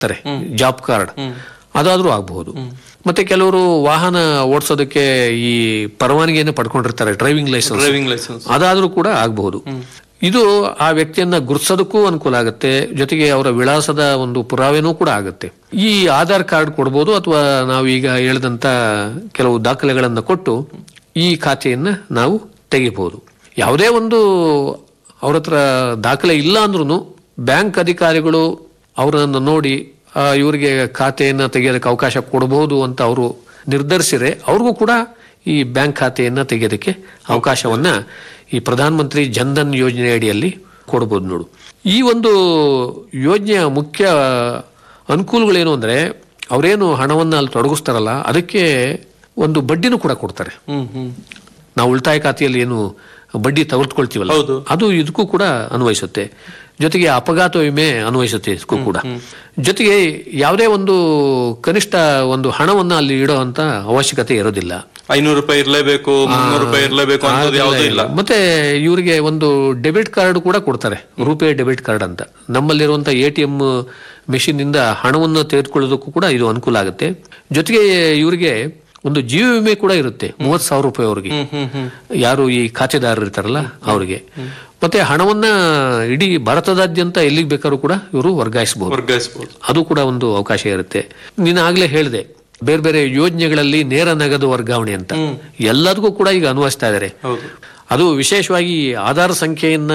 ತಾರೆ job card ಅದಾದ್ರೂ ಆಗಬಹುದು ಮತ್ತೆ ಕೆಲವರು ವಾಹನ ಓಡಿಸೋದಕ್ಕೆ ಈ ಪರವಾನಗಿಯನ್ನು ಪಡ್ಕೊಂಡಿರ್ತಾರೆ ಡ್ರೈವಿಂಗ್ ಲೈಸೆನ್ಸ್ ಡ್ರೈವಿಂಗ್ ಲೈಸೆನ್ಸ್ ಅದಾದ್ರೂ ಕೂಡ ಆಗಬಹುದು ಇದು ಆ ವ್ಯಕ್ತಿಯನ್ನ ಗುರುತಿಸೋದಕ್ಕೂ ಅನುಕೂಲ ಆಗುತ್ತೆ ಜೊತೆಗೆ ಅವರ ವಿಳಾಸದ ಒಂದು ಪುರಾವೆನೂ ಕೂಡ ಆಗುತ್ತೆ ಈ ಆಧಾರ್ ಕಾರ್ಡ್ ಕೊಡ್ಬೋದು ಅಥವಾ ನಾವು ಈಗ ಹೇಳಿದಂತ ಕೆಲವು ದಾಖಲೆಗಳನ್ನು ಕೊಟ್ಟು ಈ ಖಾತೆಯನ್ನ ನಾವು ತೆಗಿಬಹುದು ಯಾವುದೇ ಒಂದು ಅವ್ರ ಹತ್ರ ದಾಖಲೆ ಇಲ್ಲ ಅಂದ್ರೂ ಬ್ಯಾಂಕ್ ಅಧಿಕಾರಿಗಳು ಅವರನ್ನು ನೋಡಿ ಆ, ಇವರಿಗೆ ಖಾತೆಯನ್ನ ತೆಗೆಯೋದಕ್ಕೆ ಅವಕಾಶ ಕೊಡಬಹುದು ಅಂತ ಅವರು ನಿರ್ಧರಿಸಿದ್ರೆ ಅವ್ರಿಗೂ ಕೂಡ ಈ ಬ್ಯಾಂಕ್ ಖಾತೆಯನ್ನ ತೆಗೆಯೋದಕ್ಕೆ ಅವಕಾಶವನ್ನ ಈ ಪ್ರಧಾನ ಮಂತ್ರಿ ಜನ್ಧನ್ ಯೋಜನೆ ಅಡಿಯಲ್ಲಿ ಕೊಡಬಹುದು ನೋಡು ಈ ಒಂದು ಯೋಜನೆಯ ಮುಖ್ಯ ಅನುಕೂಲಗಳೇನು ಅಂದ್ರೆ ಅವರೇನು ಹಣವನ್ನ ಅಲ್ಲಿ ತೊಡಗಿಸ್ತಾರಲ್ಲ ಅದಕ್ಕೆ ಒಂದು ಬಡ್ಡಿನೂ ಕೂಡ ಕೊಡ್ತಾರೆ ಹ್ಮ್ ಹ್ಮ್ ನಾವು ಉಳಿತಾಯ ಖಾತೆಯಲ್ಲಿ ಏನು ಬಡ್ಡಿ ತೆಗೆದುಕೊಳ್ತೀವಲ್ಲ ಹೌದು. ಅದು ಇದಕ್ಕೂ ಕೂಡ ಅನ್ವಯಿಸುತ್ತೆ ಜೊತೆಗೆ ಅಪಘಾತ ವಿಮೆ ಅನ್ವಯಿಸುತ್ತೆ ಇದಕ್ಕೂ ಕೂಡ ಜೊತೆಗೆ ಯಾವುದೇ ಒಂದು ಕನಿಷ್ಠ ಒಂದು ಹಣವನ್ನ ಅಲ್ಲಿ ಇಡೋ ಅಂತ ಅವಶ್ಯಕತೆ ಇರೋದಿಲ್ಲ ಐನೂರು ರೂಪಾಯಿ ಇರ್ಲೇಬೇಕು ಮುನ್ನೂರು ರೂಪಾಯಿ ಇರ್ಲೇಬೇಕು ಅನ್ನೋದು ಯಾವುದೂ ಇಲ್ಲ ಮತ್ತೆ ಇವರಿಗೆ ಒಂದು ಡೆಬಿಟ್ ಕಾರ್ಡ್ ಕೂಡ ಕೊಡ್ತಾರೆ ರೂಪೇ ಡೆಬಿಟ್ ಕಾರ್ಡ್ ಅಂತ ನಮ್ಮಲ್ಲಿರುವಂತ ಎ ಟಿ ಎಂ ಮೆಷಿನ್ ಇಂದ ಹಣವನ್ನು ತೆಗೆದುಕೊಳ್ಳೋದಕ್ಕೂ ಕೂಡ ಇದು ಅನುಕೂಲ ಆಗುತ್ತೆ ಜೊತೆಗೆ ಇವರಿಗೆ ಒಂದು ಜೀವ ವಿಮೆ ಕೂಡ ಇರುತ್ತೆ ಮೂವತ್ ಸಾವಿರ ರೂಪಾಯಿ ಅವ್ರಿಗೆ ಹ್ಮ್ ಹ್ಮ್ ಹ್ಮ್ ಯಾರು ಈ ಖಾತೆದಾರರು ಇರ್ತಾರಲ್ಲ ಅವರಿಗೆ ಮತ್ತೆ ಹಣವನ್ನ ಇಡೀ ಭಾರತದಾದ್ಯಂತ ಎಲ್ಲಿಗೆ ಬೇಕಾದ್ರೂ ಕೂಡ ಇವರು ವರ್ಗಾಯಿಸಬಹುದು ವರ್ಗಾಯಿಸಬಹುದು ಅದು ಕೂಡ ಒಂದು ಅವಕಾಶ ಇರುತ್ತೆ ನೀನು ಆಗ್ಲೇ ಹೇಳಿದೆ ಬೇರೆ ಬೇರೆ ಯೋಜನೆಗಳಲ್ಲಿ ನೇರ ನಗದು ವರ್ಗಾವಣೆ ಅಂತ ಎಲ್ಲದಕ್ಕೂ ಕೂಡ ಈಗ ಅನ್ವಯಿಸ್ತಾ ಇದ್ದಾರೆ ಹೌದು ಅದು ವಿಶೇಷವಾಗಿ ಆಧಾರ್ ಸಂಖ್ಯೆಯನ್ನ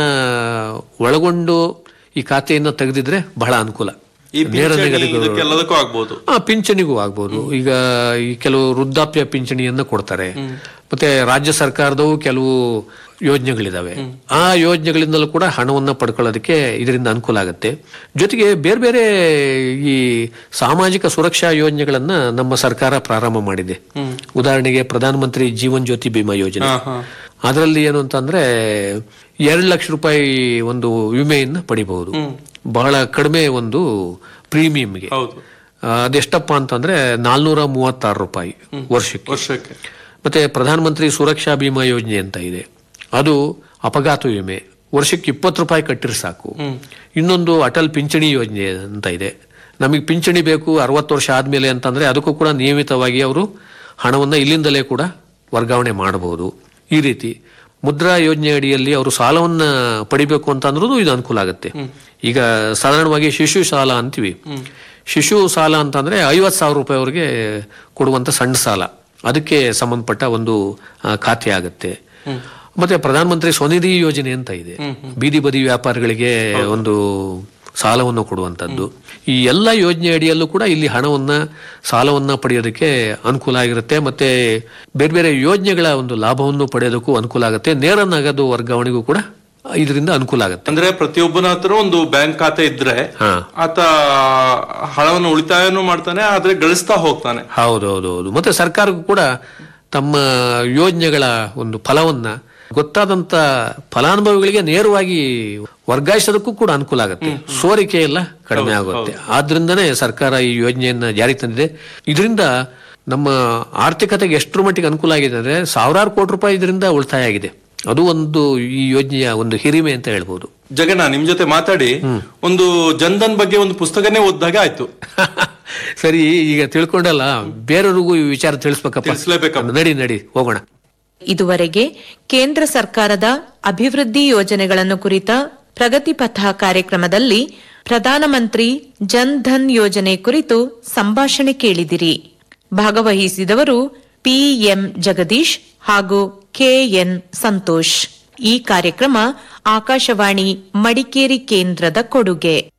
ಒಳಗೊಂಡು ಈ ಖಾತೆಯನ್ನ ತೆಗೆದಿದ್ರೆ ಬಹಳ ಅನುಕೂಲ ಈ ನೇರ ಪಿಂಚಣಿ ನಗದು ಇದಕ್ಕೆಲ್ಲದಕ್ಕೂ ಆಗ್ಬೋದು ಆ ಪಿಂಚಣಿಗೂ ಆಗ್ಬೋದು ಈಗ ಈ ಕೆಲವು ವೃದ್ಧಾಪ್ಯ ಪಿಂಚಣಿಯನ್ನ ಕೊಡ್ತಾರೆ ಮತ್ತೆ ರಾಜ್ಯ ಸರ್ಕಾರದವು ಕೆಲವು ಯೋಜನೆಗಳಿದಾವೆ ಆ ಯೋಜನೆಗಳಿಂದಲೂ ಕೂಡ ಹಣವನ್ನ ಪಡ್ಕೊಳ್ಳೋದಕ್ಕೆ ಇದರಿಂದ ಅನುಕೂಲ ಆಗುತ್ತೆ ಜೊತೆಗೆ ಬೇರೆ ಬೇರೆ ಈ ಸಾಮಾಜಿಕ ಸುರಕ್ಷಾ ಯೋಜನೆಗಳನ್ನ ನಮ್ಮ ಸರ್ಕಾರ ಪ್ರಾರಂಭ ಮಾಡಿದೆ ಉದಾಹರಣೆಗೆ ಪ್ರಧಾನಮಂತ್ರಿ ಜೀವನ್ ಜ್ಯೋತಿ ಬಿಮಾ ಯೋಜನೆ ಹಾ ಹಾ ಅದರಲ್ಲಿ ಏನು ಅಂತಂದ್ರೆ ಎರಡು ಲಕ್ಷ ರೂಪಾಯಿ ಒಂದು ವಿಮೆಯನ್ನ ಪಡಿಬಹುದು ಬಹಳ ಕಡಿಮೆ ಒಂದು ಪ್ರೀಮಿಯಂಗೆ ಹೌದು ಆ, ಅದೆಷ್ಟಪ್ಪ ಅಂತಂದ್ರೆ ನಾಲ್ನೂರ ಮೂವತ್ತಾರು ರೂಪಾಯಿ ವರ್ಷಕ್ಕೆ ವರ್ಷಕ್ಕೆ ಮತ್ತೆ ಪ್ರಧಾನಮಂತ್ರಿ ಸುರಕ್ಷಾ ಬಿಮಾ ಯೋಜನೆ ಅಂತ ಇದೆ ಅದು ಅಪಘಾತ ವಿಮೆ ವರ್ಷಕ್ಕೆ ಇಪ್ಪತ್ತು ರೂಪಾಯಿ ಕಟ್ಟಿದ್ರೆ ಸಾಕು ಇನ್ನೊಂದು ಅಟಲ್ ಪಿಂಚಣಿ ಯೋಜನೆ ಅಂತ ಇದೆ ನಮಗೆ ಪಿಂಚಣಿ ಬೇಕು ಅರವತ್ತು ವರ್ಷ ಆದ್ಮೇಲೆ ಅಂತಂದ್ರೆ ಅದಕ್ಕೂ ಕೂಡ ನಿಯಮಿತವಾಗಿ ಅವರು ಹಣವನ್ನ ಇಲ್ಲಿಂದಲೇ ಕೂಡ ವರ್ಗಾವಣೆ ಮಾಡಬಹುದು ಈ ರೀತಿ ಮುದ್ರಾ ಯೋಜನೆ ಅಡಿಯಲ್ಲಿ ಅವರು ಸಾಲವನ್ನ ಪಡಿಬೇಕು ಅಂತ ಅಂದ್ರೂ ಇದು ಅನುಕೂಲ ಆಗುತ್ತೆ ಈಗ ಸಾಧಾರಣವಾಗಿ ಶಿಶು ಸಾಲ ಅಂತೀವಿ ಶಿಶು ಸಾಲ ಅಂತಂದ್ರೆ ಐವತ್ತು ಸಾವಿರ ರೂಪಾಯಿವರೆಗೆ ಕೊಡುವಂತ ಸಣ್ಣ ಸಾಲ ಅದಕ್ಕೆ ಸಂಬಂಧಪಟ್ಟ ಒಂದು ಆ, ಖಾತೆ ಆಗುತ್ತೆ ಮತ್ತೆ ಪ್ರಧಾನಮಂತ್ರಿ ಸ್ವನಿಧಿ ಯೋಜನೆ ಅಂತ ಇದೆ ಬೀದಿ ಬದಿ ವ್ಯಾಪಾರಿಗಳಿಗೆ ಒಂದು ಸಾಲವನ್ನು ಕೊಡುವಂತದ್ದು ಈ ಎಲ್ಲ ಯೋಜನೆ ಅಡಿಯಲ್ಲೂ ಕೂಡ ಇಲ್ಲಿ ಹಣವನ್ನ ಸಾಲವನ್ನ ಪಡೆಯೋದಕ್ಕೆ ಅನುಕೂಲ ಆಗಿರುತ್ತೆ ಮತ್ತೆ ಬೇರೆ ಬೇರೆ ಯೋಜನೆಗಳ ಒಂದು ಲಾಭವನ್ನು ಪಡೆಯೋದಕ್ಕೂ ಅನುಕೂಲ ಆಗುತ್ತೆ ನೇರ ನಗದು ವರ್ಗಾವಣೆಗೂ ಕೂಡ ಇದರಿಂದ ಅನುಕೂಲ ಆಗುತ್ತೆ ಅಂದ್ರೆ ಪ್ರತಿಯೊಬ್ಬನ ಹತ್ರ ಒಂದು ಬ್ಯಾಂಕ್ ಖಾತೆ ಇದ್ರೆ ಹಾ ಆತ ಹಣವನ್ನು ಉಳಿತಾಯನೂ ಮಾಡ್ತಾನೆ ಆದ್ರೆ ಗಳಿಸ್ತಾ ಹೋಗ್ತಾನೆ ಹೌದು ಹೌದು ಹೌದು ಮತ್ತೆ ಸರ್ಕಾರಕ್ಕೂ ಕೂಡ ತಮ್ಮ ಯೋಜನೆಗಳ ಒಂದು ಫಲವನ್ನ ಗೊತ್ತಾದಂತ ಫಲಾನುಭವಿಗಳಿಗೆ ನೇರವಾಗಿ ವರ್ಗಾಯಿಸೋದಕ್ಕೂ ಕೂಡ ಅನುಕೂಲ ಆಗುತ್ತೆ ಸೋರಿಕೆ ಎಲ್ಲ ಕಡಿಮೆ ಆಗುತ್ತೆ ಆದ್ರಿಂದನೇ ಸರ್ಕಾರ ಈ ಯೋಜನೆಯನ್ನ ಜಾರಿಗೆ ತಂದಿದೆ ಇದರಿಂದ ನಮ್ಮ ಆರ್ಥಿಕತೆಗೆ ಎಷ್ಟರ ಮಟ್ಟಿಗೆ ಅನುಕೂಲ ಆಗಿದೆ ಅಂದ್ರೆ ಸಾವಿರಾರು ಕೋಟಿ ರೂಪಾಯಿ ಇದರಿಂದ ಉಳಿತಾಯ ಆಗಿದೆ ಅದು ಒಂದು ಈ ಯೋಜನೆಯ ಒಂದು ಹಿರಿಮೆ ಅಂತ ಹೇಳ್ಬೋದು ಜಗನ್ನ ನಿಮ್ ಜೊತೆ ಮಾತಾಡಿ ಒಂದು ಜನ್ಧನ್ ಬಗ್ಗೆ ಒಂದು ಪುಸ್ತಕನೇ ಓದಿದಾಗ ಆಯ್ತು ಸರಿ ಈಗ ತಿಳ್ಕೊಂಡಲ್ಲ ಬೇರೆಯವ್ರಿಗೂ ಈ ವಿಚಾರ ತಿಳಿಸ್ಬೇಕಪ್ಪ ತಿಳಿಸ್ಲೇಬೇಕಪ್ಪ. ನಡಿ ನಡಿ ಹೋಗೋಣ ಇದುವರೆಗೆ ಕೇಂದ್ರ ಸರ್ಕಾರದ ಅಭಿವೃದ್ಧಿ ಯೋಜನೆಗಳನ್ನು ಕುರಿತ ಪ್ರಗತಿ ಪಥ ಕಾರ್ಯಕ್ರಮದಲ್ಲಿ ಪ್ರಧಾನಮಂತ್ರಿ ಜನ್ ಧನ್ ಯೋಜನೆ ಕುರಿತು ಸಂಭಾಷಣೆ ಕೇಳಿದಿರಿ ಭಾಗವಹಿಸಿದವರು ಪಿಎಂ ಜಗದೀಶ್ ಹಾಗೂ ಕೆಎನ್ ಸಂತೋಷ್ ಈ ಕಾರ್ಯಕ್ರಮ ಆಕಾಶವಾಣಿ ಮಡಿಕೇರಿ ಕೇಂದ್ರದ ಕೊಡುಗೆ